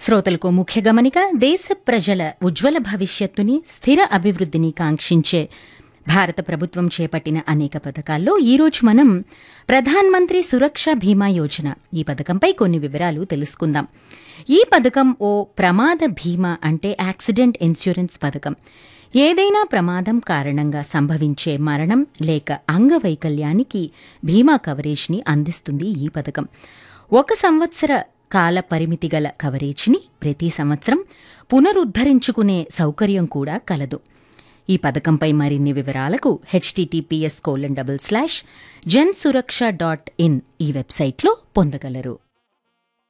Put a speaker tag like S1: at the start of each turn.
S1: శ్రోతలకు ముఖ్య గమనిక దేశ ప్రజల ఉజ్వల భవిష్యత్తుని స్థిర అభివృద్ధిని కాంక్షించే భారత ప్రభుత్వం చేపట్టిన అనేక పథకాల్లో ఈరోజు మనం ప్రధాన్ మంత్రి సురక్ష బీమా యోజన ఈ పథకంపై కొన్ని వివరాలు తెలుసుకుందాం ఈ పథకం ఓ ప్రమాద బీమా అంటే యాక్సిడెంట్ ఇన్సూరెన్స్ పథకం ఏదైనా ప్రమాదం కారణంగా సంభవించే మరణం లేక అంగవైకల్యానికి బీమా కవరేజ్ని అందిస్తుంది ఈ పథకం ఒక సంవత్సర కాల పరిమితి గల కవరేజ్ని ప్రతి సంవత్సరం పునరుద్ధరించుకునే సౌకర్యం కూడా కలదు ఈ పథకంపై మరిన్ని వివరాలకు H T T P S colon double slash Jan Suraksha dot in ఈ వెబ్సైట్లో పొందగలరు